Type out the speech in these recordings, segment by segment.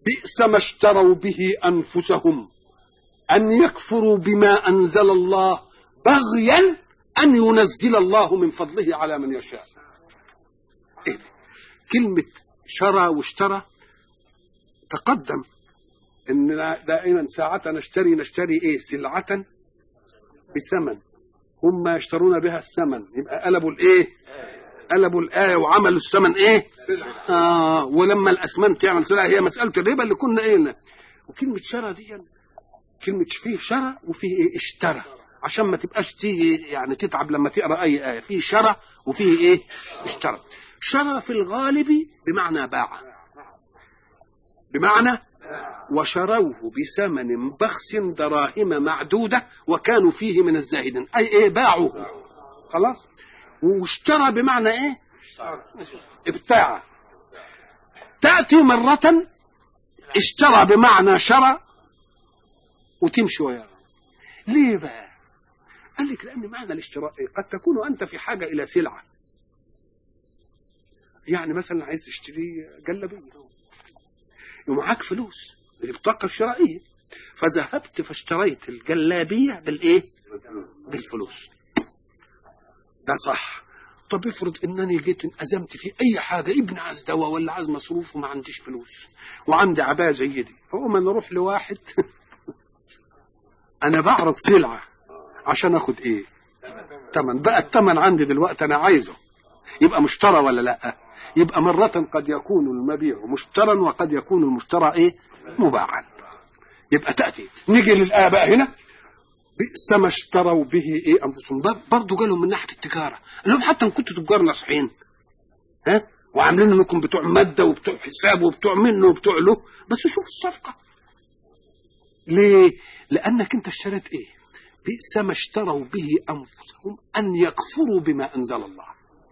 بئس ما اشتروا به انفسهم ان يكفروا بما انزل الله بغيا ان ينزل الله من فضله على من يشاء إيه؟ كلمه شرى واشترى تقدم ان دائما ساعة نشتري نشتري ايه سلعة بثمن هم يشترون بها الثمن يبقى قلبوا الايه قلبوا الآية وعملوا الثمن ايه آه ولما الأسمنت تعمل سلعة هي مسألة الربا اللي كنا قلنا وكلمة شرى دي كلمة فيه شرى وفيه ايه اشترى عشان ما تبقاش تيجي يعني تتعب لما تقرا اي آية فيه شرى وفيه ايه اشترى شرى في الغالب بمعنى باع بمعنى وشروه بثمن بخس دراهم معدودة وكانوا فيه من الزاهدين أي إيه باعوه خلاص واشترى بمعنى إيه ابتاع تأتي مرة اشترى بمعنى شرى وتمشي وياه ليه بقى قال لك لأن معنى الاشتراء إيه؟ قد تكون أنت في حاجة إلى سلعة يعني مثلا عايز تشتري جلابيه ومعاك فلوس البطاقة الشرائية فذهبت فاشتريت الجلابية بالإيه؟ بالفلوس ده صح طب افرض انني جيت ازمت في اي حاجه ابن عايز دواء ولا عايز مصروف وما عنديش فلوس وعندي عبايه زي دي فاقوم انا اروح لواحد انا بعرض سلعه عشان اخد ايه؟ تمن بقى التمن عندي دلوقتي انا عايزه يبقى مشترى ولا لا؟ يبقى مرة قد يكون المبيع مشترا وقد يكون المشترى ايه مباعا يبقى تأتي نيجي للآية بقى هنا بئس ما اشتروا به ايه انفسهم برضه جالهم من ناحية التجارة لهم حتى ان كنتوا تجار ناصحين ها وعاملين انكم بتوع مادة وبتوع حساب وبتوع منه وبتوع له بس شوف الصفقة ليه؟ لأنك أنت اشتريت إيه؟ بئس ما اشتروا به أنفسهم أن يكفروا بما أنزل الله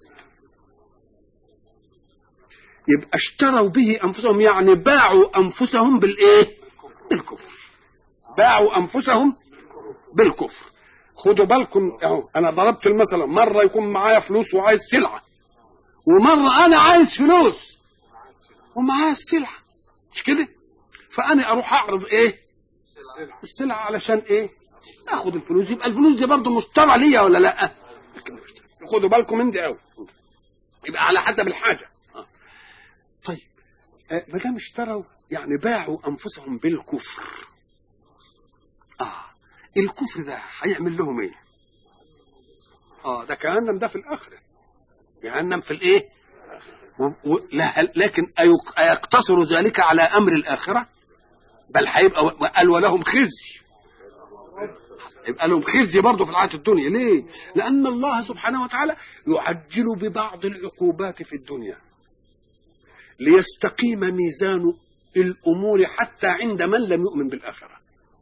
يبقى اشتروا به انفسهم يعني باعوا انفسهم بالايه بالكفر باعوا انفسهم بالكفر خدوا بالكم اهو انا ضربت المثل مره يكون معايا فلوس وعايز سلعه ومره انا عايز فلوس ومعايا السلعه مش كده فانا اروح اعرض ايه السلعه علشان ايه اخد الفلوس يبقى الفلوس دي برضه مشترى ليا ولا لا خدوا بالكم من دي قوي يبقى على حسب الحاجه طيب ما دام اشتروا يعني باعوا انفسهم بالكفر اه الكفر ده هيعمل لهم ايه اه ده كهنم ده في الاخره جهنم في الايه و... و... لا لكن أيق... أيقتصر ذلك على امر الاخره بل هيبقى قال ولهم خزي يبقى لهم خزي برضه في الحياه الدنيا ليه لان الله سبحانه وتعالى يعجل ببعض العقوبات في الدنيا ليستقيم ميزان الامور حتى عند من لم يؤمن بالاخره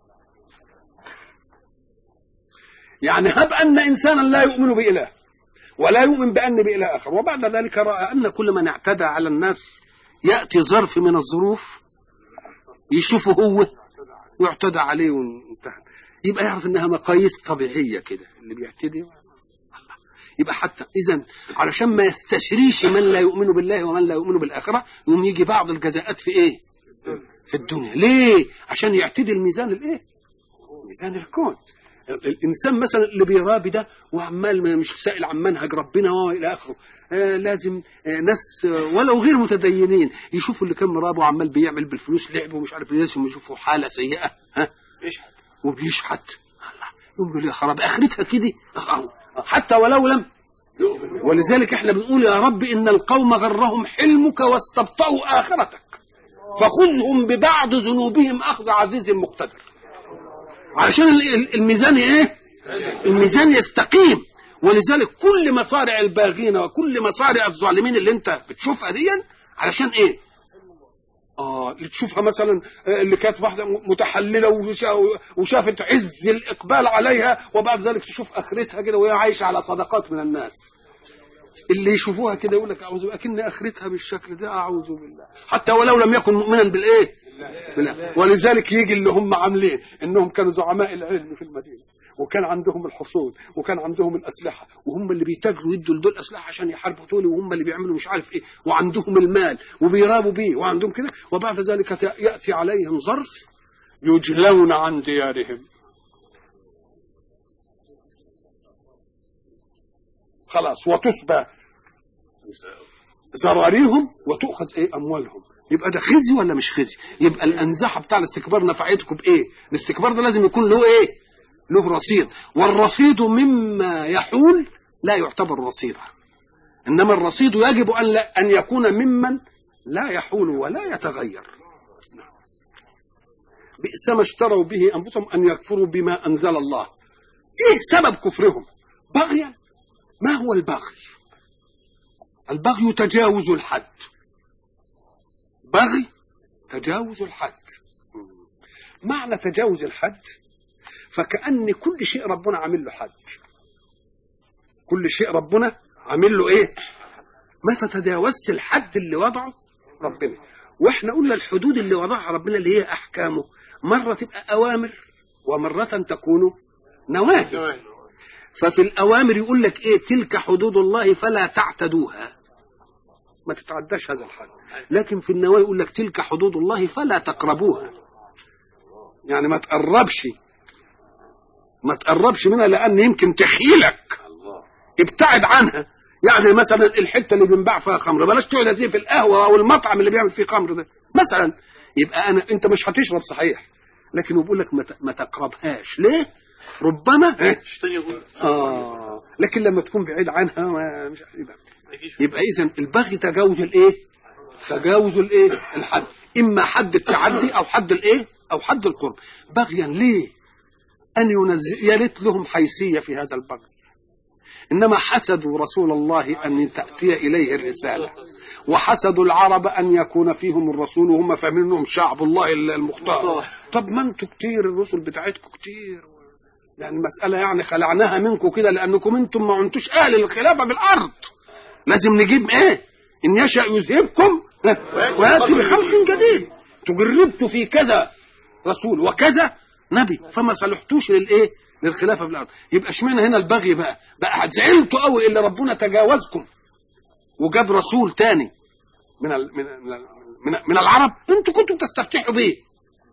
يعني هب ان انسانا لا يؤمن باله ولا يؤمن بان باله اخر وبعد ذلك راى ان كل من اعتدى على الناس ياتي ظرف من الظروف يشوفه هو ويعتدى عليه وانتهى يبقى يعرف انها مقاييس طبيعيه كده اللي بيعتدي يبقى حتى اذا علشان ما يستشريش من لا يؤمن بالله ومن لا يؤمن بالاخره يقوم يجي بعض الجزاءات في ايه في الدنيا ليه عشان يعتدي الميزان الايه ميزان الكون الانسان مثلا اللي بيرابي ده وعمال مش سائل عن منهج ربنا والى اخره آه لازم آه ناس آه ولو غير متدينين يشوفوا اللي كان مرابي وعمال بيعمل بالفلوس لعب ومش عارف لازم يشوفوا حاله سيئه ها بيشحت وبيشحت الله يقول يا خراب اخرتها كده حتى ولو لم ولذلك احنا بنقول يا رب ان القوم غرهم حلمك واستبطأوا اخرتك فخذهم ببعض ذنوبهم اخذ عزيز مقتدر علشان الميزان ايه الميزان يستقيم ولذلك كل مصارع الباغين وكل مصارع الظالمين اللي انت بتشوفها دي علشان ايه اه اللي تشوفها مثلا اللي كانت واحده متحلله وشافت عز الاقبال عليها وبعد ذلك تشوف اخرتها كده وهي عايشه على صدقات من الناس اللي يشوفوها كده يقول لك اعوذ اكن اخرتها بالشكل ده اعوذ بالله حتى ولو لم يكن مؤمنا بالايه بالله ولذلك يجي اللي هم عاملين انهم كانوا زعماء العلم في المدينه وكان عندهم الحصول وكان عندهم الاسلحه وهم اللي بيتاجروا يدوا لدول اسلحه عشان يحاربوا دول وهم اللي بيعملوا مش عارف ايه وعندهم المال وبيرابوا بيه وعندهم كده وبعد ذلك ياتي عليهم ظرف يجلون عن ديارهم خلاص وتسبى زراريهم وتؤخذ ايه اموالهم يبقى ده خزي ولا مش خزي يبقى الانزاحه بتاع الاستكبار نفعتكم بايه الاستكبار ده لازم يكون له ايه له رصيد والرصيد مما يحول لا يعتبر رصيدا انما الرصيد يجب ان لا ان يكون ممن لا يحول ولا يتغير بئس ما اشتروا به انفسهم ان يكفروا بما انزل الله ايه سبب كفرهم بغيا ما هو البغي البغي تجاوز الحد بغي تجاوز الحد معنى تجاوز الحد فكأن كل شيء ربنا عامل له حد كل شيء ربنا عامل له ايه ما تتجاوزش الحد اللي وضعه ربنا واحنا قلنا الحدود اللي وضعها ربنا اللي هي احكامه مره تبقى اوامر ومره تكون نواهي ففي الاوامر يقول لك ايه تلك حدود الله فلا تعتدوها ما تتعداش هذا الحد لكن في النواهي يقول لك تلك حدود الله فلا تقربوها يعني ما تقربش ما تقربش منها لان يمكن تخيلك ابتعد عنها يعني مثلا الحته اللي بنباع فيها خمر بلاش تقعد زي في القهوه او المطعم اللي بيعمل فيه خمر ده مثلا يبقى انا انت مش هتشرب صحيح لكن بيقول لك ما تقربهاش ليه ربما إيه؟ اه لكن لما تكون بعيد عنها ما مش يبقى, يبقى اذا البغي تجاوز الايه تجاوز الايه الحد اما حد التعدي او حد الايه او حد القرب بغيا ليه ان ينزل يا ريت لهم حيثيه في هذا البغي انما حسدوا رسول الله ان تاتي اليه الرساله وحسدوا العرب ان يكون فيهم الرسول وهم فاهمين انهم شعب الله المختار طب ما انتوا كتير الرسل بتاعتكم كتير يعني المسألة يعني خلعناها منكم كده لأنكم أنتم ما عنتوش أهل الخلافة في الأرض لازم نجيب إيه إن يشأ يذهبكم ويأتي بخلق جديد تجربت في كذا رسول وكذا نبي فما صلحتوش للإيه للخلافة في الأرض يبقى اشمعنى هنا البغي بقى بقى زعلتوا قوي اللي ربنا تجاوزكم وجاب رسول تاني من ال من ال من, من العرب انتوا كنتوا بتستفتحوا بيه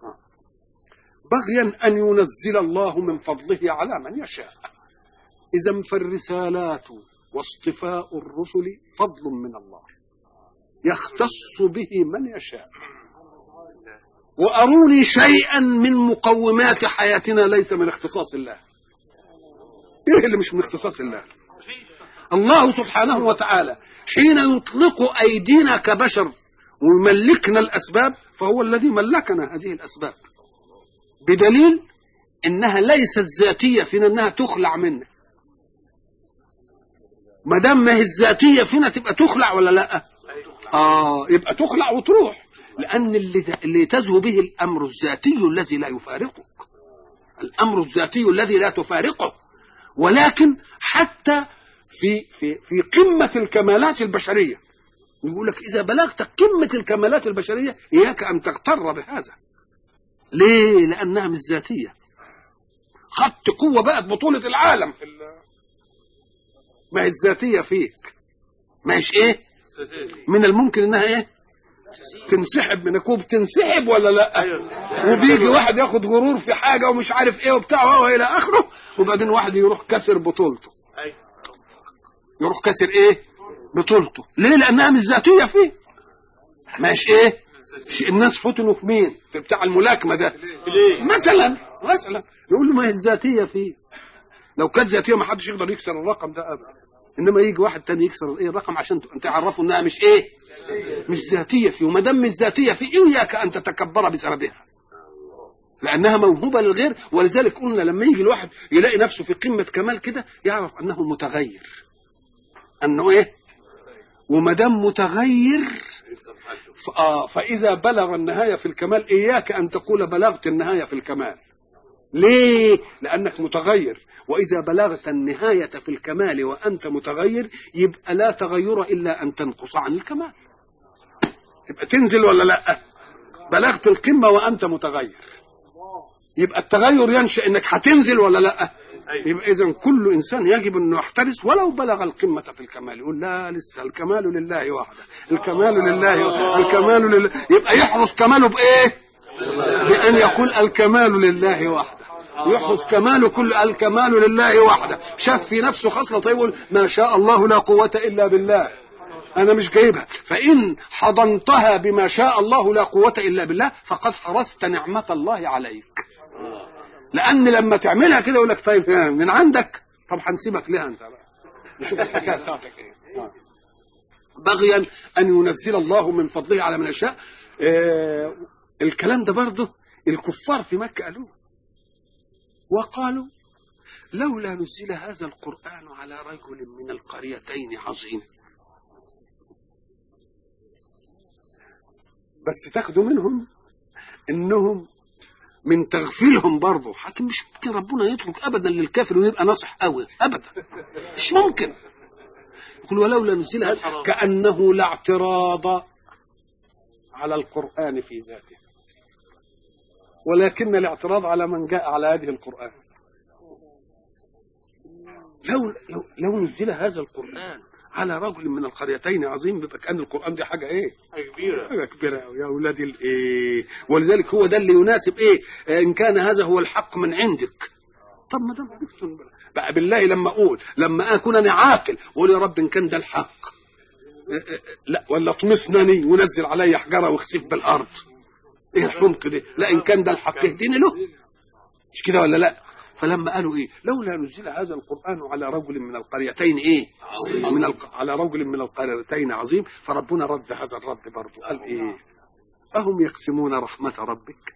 بغيا أن ينزل الله من فضله على من يشاء إذا فالرسالات واصطفاء الرسل فضل من الله يختص به من يشاء وأروني شيئا من مقومات حياتنا ليس من اختصاص الله إيه اللي مش من اختصاص الله الله سبحانه وتعالى حين يطلق أيدينا كبشر ويملكنا الأسباب فهو الذي ملكنا هذه الأسباب بدليل انها ليست ذاتيه فينا انها تخلع منا ما دام ما هي الذاتيه فينا تبقى تخلع ولا لا اه يبقى تخلع وتروح لان اللي اللي تزهو به الامر الذاتي الذي لا يفارقك الامر الذاتي الذي لا تفارقه ولكن حتى في في في قمه الكمالات البشريه يقول لك اذا بلغت قمه الكمالات البشريه اياك ان تغتر بهذا ليه؟ لأنها مش ذاتية. خدت قوة بقت بطولة العالم في ال... ما هي الذاتية فيك. ما هيش إيه؟ من الممكن إنها إيه؟ تنسحب من كوب تنسحب ولا لا؟ وبيجي واحد ياخد غرور في حاجة ومش عارف إيه وبتاع وهو إلى آخره وبعدين واحد يروح كسر بطولته. يروح كسر إيه؟ بطولته. ليه؟ لأنها مش ذاتية فيه. ماشي إيه؟ الناس فتنوا في مين؟ في بتاع الملاكمه ده ليه؟ مثلا مثلا يقول له ما هي الذاتيه فيه لو كانت ذاتيه ما حدش يقدر يكسر الرقم ده ابدا انما يجي واحد تاني يكسر ايه الرقم عشان تعرفوا انها مش ايه؟ مش ذاتيه فيه وما دام مش ذاتيه فيه اياك ان تتكبر بسببها لانها موهوبه للغير ولذلك قلنا لما يجي الواحد يلاقي نفسه في قمه كمال كده يعرف انه متغير انه ايه؟ وما دام متغير آه فإذا بلغ النهاية في الكمال إياك أن تقول بلغت النهاية في الكمال ليه؟ لأنك متغير وإذا بلغت النهاية في الكمال وأنت متغير يبقى لا تغير إلا أن تنقص عن الكمال يبقى تنزل ولا لا بلغت القمة وأنت متغير يبقى التغير ينشأ إنك هتنزل ولا لا يبقى اذا كل انسان يجب انه يحترس ولو بلغ القمه في الكمال يقول لا لسه الكمال لله وحده الكمال لله الكمال لله يبقى يحرس كماله بايه بان يقول الكمال لله وحده يحرس كماله كل الكمال لله وحده شاف في نفسه خصله طيب يقول ما شاء الله لا قوه الا بالله انا مش جايبها فان حضنتها بما شاء الله لا قوه الا بالله فقد حرست نعمه الله عليك لان لما تعملها كده يقول لك طيب من عندك طب هنسيبك ليه انت بقى نشوف الحكايه بتاعتك ايه بغيا ان ينزل الله من فضله على من يشاء آه الكلام ده برضه الكفار في مكه قالوه وقالوا لولا نزل هذا القران على رجل من القريتين عظيم بس تاخدوا منهم انهم من تغفيلهم برضه حتى مش ممكن ربنا يترك ابدا للكافر ويبقى ناصح قوي ابدا مش ممكن يقول ولولا نزل هذا كانه لا اعتراض على القران في ذاته ولكن الاعتراض على من جاء على هذه القران لو لو, لو نزل هذا القران على رجل من القريتين عظيم بيبقى كان القران دي حاجه ايه؟ حاجه كبيره حاجه كبيره قوي يا اولاد الايه ولذلك هو ده اللي يناسب ايه؟ ان كان هذا هو الحق من عندك طب ما دام عرفتم بقى بالله لما اقول لما اكون انا عاقل واقول يا رب ان كان ده الحق لا ولا اطمسنني ونزل علي حجره واخسف بالارض ايه الحمق ده؟ لا ان كان ده الحق اهديني له مش كده ولا لا؟ فلما قالوا ايه لولا نزل هذا القران على رجل من القريتين ايه من الق... على رجل من القريتين عظيم فربنا رد هذا الرد برضه قال ايه اهم يقسمون رحمه ربك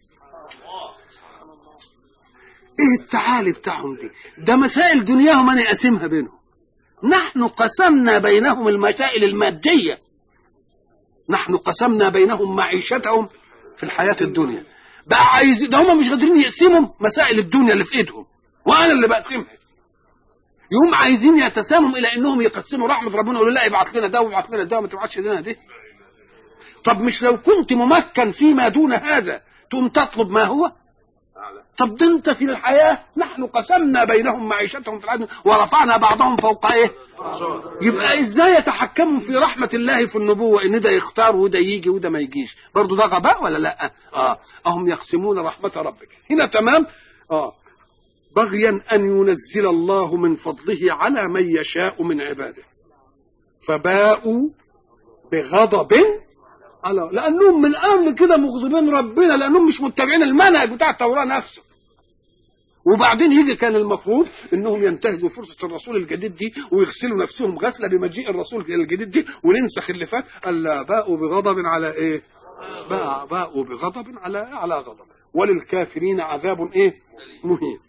ايه التعالي بتاعهم دي ده مسائل دنياهم انا اقسمها بينهم نحن قسمنا بينهم المسائل الماديه نحن قسمنا بينهم معيشتهم في الحياه الدنيا بقى عايزين ده هم مش قادرين يقسموا مسائل الدنيا اللي في ايدهم وانا اللي بقسمها يوم عايزين يتساموا الى انهم يقسموا رحمه ربنا يقولوا لا ابعت لنا ده وابعت لنا ده وما تبعتش لنا ده طب مش لو كنت ممكن فيما دون هذا تقوم تطلب ما هو طب ده انت في الحياه نحن قسمنا بينهم معيشتهم في الحياه ورفعنا بعضهم فوق ايه يبقى ازاي يتحكموا في رحمه الله في النبوه ان ده يختار وده يجي وده ما يجيش برضه ده غباء ولا لا اه اهم يقسمون رحمه ربك هنا تمام اه بغيا ان ينزل الله من فضله على من يشاء من عباده فباءوا بغضب على لانهم من قبل كده مغضبين ربنا لانهم مش متبعين المنهج بتاع التوراه نفسه وبعدين يجي كان المفروض انهم ينتهزوا فرصه الرسول الجديد دي ويغسلوا نفسهم غسله بمجيء الرسول الجديد دي وننسخ اللي فات الا باءوا بغضب على ايه؟ باء باءوا بغضب على على غضب وللكافرين عذاب ايه؟ مهين